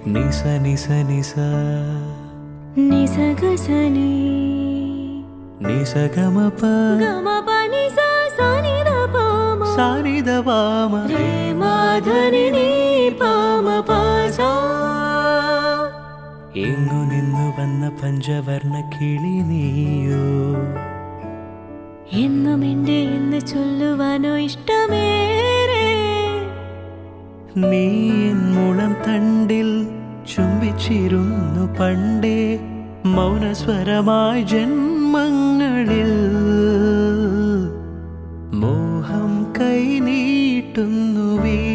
നിസ നിസ നിസ నిసగసని നിസ ഗമ പ గమ పని సా సని ద పామ സാനിത പാമ రే మాధని నీ పామ పాసా എങ്ങു നിന്നു വന്ന പഞ്ചവർണ്ണ കിളി നീയോ എന്നും എൻ്റെ എന്ന് ചൊല്ലുവാനോ ഇഷ്ടമേറെ നീ എൻ മുളം തണ്ടിൽ ചുംബിച്ചിരുന്നു പണ്ടേ മൗനസ്വരമായി ജന്മങ്ങളിൽ മോഹം കൈ നീട്ടുന്നു വീ